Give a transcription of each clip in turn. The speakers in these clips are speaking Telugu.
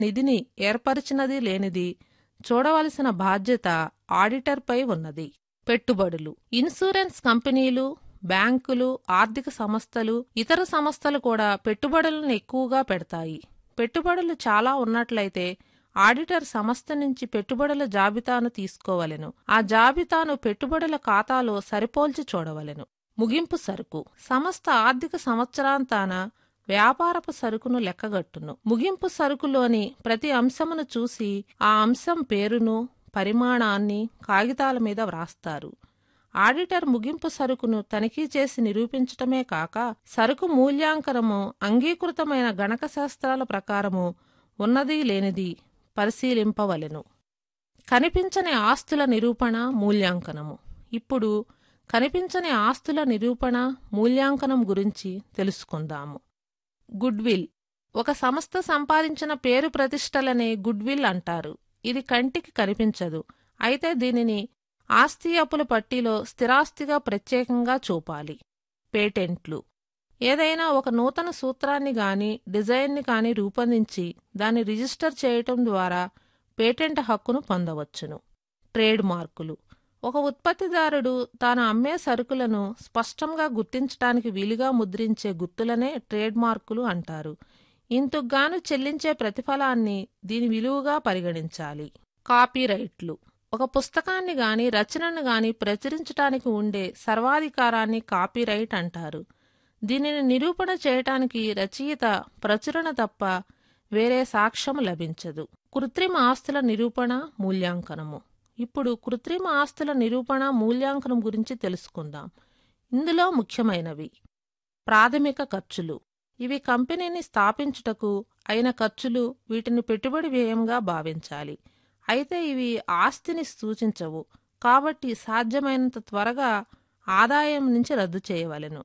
నిధిని ఏర్పరిచినది లేనిది చూడవలసిన బాధ్యత ఆడిటర్పై ఉన్నది పెట్టుబడులు ఇన్సూరెన్స్ కంపెనీలు బ్యాంకులు ఆర్థిక సంస్థలు ఇతర సంస్థలు కూడా పెట్టుబడులను ఎక్కువగా పెడతాయి పెట్టుబడులు చాలా ఉన్నట్లయితే ఆడిటర్ సంస్థ నుంచి పెట్టుబడుల జాబితాను తీసుకోవలెను ఆ జాబితాను పెట్టుబడుల ఖాతాలో సరిపోల్చి చూడవలెను ముగింపు సరుకు సంస్థ ఆర్థిక సంవత్సరాంతాన వ్యాపారపు సరుకును లెక్కగట్టును ముగింపు సరుకులోని ప్రతి అంశమును చూసి ఆ అంశం పేరును పరిమాణాన్ని కాగితాల మీద వ్రాస్తారు ఆడిటర్ ముగింపు సరుకును తనిఖీ చేసి నిరూపించటమే కాక సరుకు మూల్యాంకనము అంగీకృతమైన గణక శాస్త్రాల ప్రకారము ఉన్నది లేనిది పరిశీలింపవలెను కనిపించని ఆస్తుల నిరూపణ మూల్యాంకనము ఇప్పుడు కనిపించని ఆస్తుల నిరూపణ మూల్యాంకనం గురించి తెలుసుకుందాము గుడ్విల్ ఒక సంస్థ సంపాదించిన పేరు ప్రతిష్టలనే గుడ్విల్ అంటారు ఇది కంటికి కనిపించదు అయితే దీనిని ఆస్తి అప్పుల పట్టీలో స్థిరాస్తిగా ప్రత్యేకంగా చూపాలి పేటెంట్లు ఏదైనా ఒక నూతన సూత్రాన్ని గాని డిజైన్ని కాని రూపొందించి దాన్ని రిజిస్టర్ చేయటం ద్వారా పేటెంట్ హక్కును పొందవచ్చును ట్రేడ్ మార్కులు ఒక ఉత్పత్తిదారుడు తాను అమ్మే సరుకులను స్పష్టంగా గుర్తించటానికి వీలుగా ముద్రించే గుర్తులనే ట్రేడ్ మార్కులు అంటారు ఇంతుగ్గాను చెల్లించే ప్రతిఫలాన్ని దీని విలువగా పరిగణించాలి కాపీరైట్లు ఒక పుస్తకాన్ని గాని రచనను గాని ప్రచురించటానికి ఉండే సర్వాధికారాన్ని కాపీరైట్ అంటారు దీనిని నిరూపణ చేయటానికి రచయిత ప్రచురణ తప్ప వేరే సాక్ష్యం లభించదు కృత్రిమ ఆస్తుల నిరూపణ మూల్యాంకనము ఇప్పుడు కృత్రిమ ఆస్తుల నిరూపణ మూల్యాంకనం గురించి తెలుసుకుందాం ఇందులో ముఖ్యమైనవి ప్రాథమిక ఖర్చులు ఇవి కంపెనీని స్థాపించుటకు అయిన ఖర్చులు వీటిని పెట్టుబడి వ్యయంగా భావించాలి అయితే ఇవి ఆస్తిని సూచించవు కాబట్టి సాధ్యమైనంత త్వరగా ఆదాయం నుంచి రద్దు చేయవలెను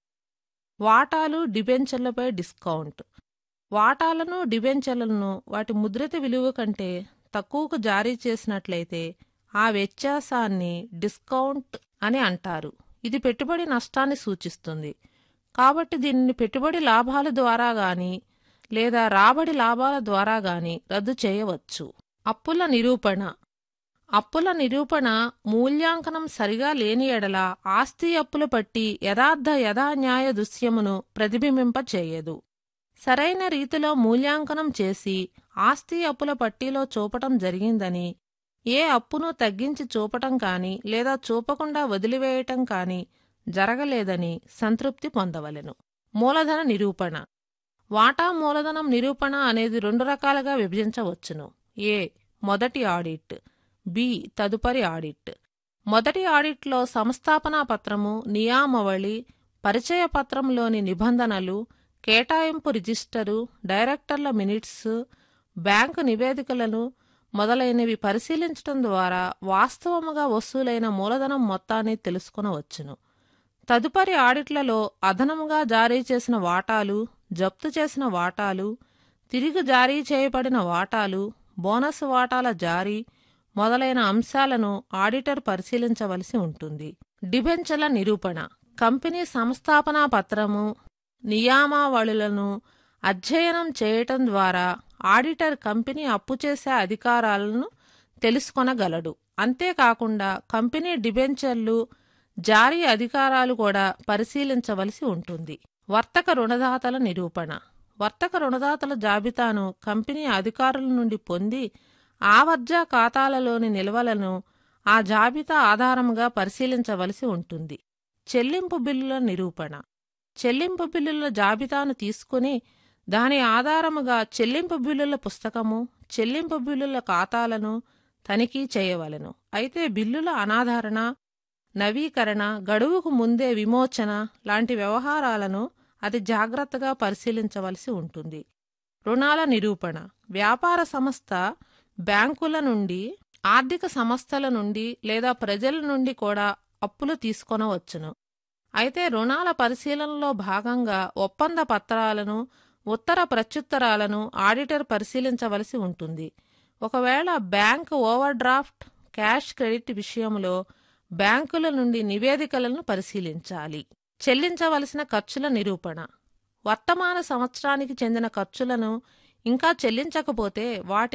వాటాలు డిబెంచర్లపై డిస్కౌంట్ వాటాలను డిబెంచర్లను వాటి ముద్రిత విలువ కంటే తక్కువకు జారీ చేసినట్లయితే ఆ వ్యత్యాసాన్ని డిస్కౌంట్ అని అంటారు ఇది పెట్టుబడి నష్టాన్ని సూచిస్తుంది కాబట్టి దీనిని పెట్టుబడి లాభాల ద్వారా గాని లేదా రాబడి లాభాల ద్వారా గాని రద్దు చేయవచ్చు అప్పుల నిరూపణ అప్పుల నిరూపణ మూల్యాంకనం సరిగా లేని ఎడల ఆస్తి అప్పుల పట్టి యథార్థ యథాన్యాయ దృశ్యమును ప్రతిబింబింపచేయదు సరైన రీతిలో మూల్యాంకనం చేసి ఆస్తి అప్పుల పట్టీలో చూపటం జరిగిందని ఏ అప్పును తగ్గించి చూపటం కాని లేదా చూపకుండా వదిలివేయటం కాని జరగలేదని సంతృప్తి పొందవలెను మూలధన నిరూపణ వాటా మూలధనం నిరూపణ అనేది రెండు రకాలుగా విభజించవచ్చును ఏ మొదటి ఆడిట్ బి తదుపరి ఆడిట్ మొదటి ఆడిట్లో సంస్థాపనా పత్రము నియామవళి పరిచయ పత్రంలోని నిబంధనలు కేటాయింపు రిజిస్టరు డైరెక్టర్ల మినిట్స్ బ్యాంకు నివేదికలను మొదలైనవి పరిశీలించటం ద్వారా వాస్తవముగా వసూలైన మూలధనం మొత్తాన్ని తెలుసుకునవచ్చును తదుపరి ఆడిట్లలో అదనముగా జారీ చేసిన వాటాలు జప్తు చేసిన వాటాలు తిరిగి జారీ చేయబడిన వాటాలు బోనస్ వాటాల జారీ మొదలైన అంశాలను ఆడిటర్ పరిశీలించవలసి ఉంటుంది డిబెంచర్ల నిరూపణ కంపెనీ సంస్థాపనా పత్రము నియామావళులను అధ్యయనం చేయటం ద్వారా ఆడిటర్ కంపెనీ అప్పు చేసే అధికారాలను తెలుసుకొనగలడు అంతేకాకుండా కంపెనీ డిబెంచర్లు జారీ అధికారాలు కూడా పరిశీలించవలసి ఉంటుంది వర్తక రుణదాతల నిరూపణ వర్తక రుణదాతల జాబితాను కంపెనీ అధికారుల నుండి పొంది ఆవర్జా ఖాతాలలోని నిల్వలను ఆ జాబితా ఆధారంగా పరిశీలించవలసి ఉంటుంది చెల్లింపు బిల్లుల నిరూపణ చెల్లింపు బిల్లుల జాబితాను తీసుకుని దాని ఆధారముగా చెల్లింపు బిల్లుల పుస్తకము చెల్లింపు బిల్లుల ఖాతాలను తనిఖీ చేయవలెను అయితే బిల్లుల అనాదరణ నవీకరణ గడువుకు ముందే విమోచన లాంటి వ్యవహారాలను అతి జాగ్రత్తగా పరిశీలించవలసి ఉంటుంది రుణాల నిరూపణ వ్యాపార సంస్థ బ్యాంకుల నుండి ఆర్థిక సంస్థల నుండి లేదా ప్రజల నుండి కూడా అప్పులు తీసుకొనవచ్చును అయితే రుణాల పరిశీలనలో భాగంగా ఒప్పంద పత్రాలను ఉత్తర ప్రత్యుత్తరాలను ఆడిటర్ పరిశీలించవలసి ఉంటుంది ఒకవేళ bank overdraft cash credit విషయంలో బ్యాంకుల నుండి నివేదికలను పరిశీలించాలి చెల్లించవలసిన ఖర్చుల నిరూపణ వర్తమాన సంవత్సరానికి చెందిన ఖర్చులను ఇంకా చెల్లించకపోతే వాటి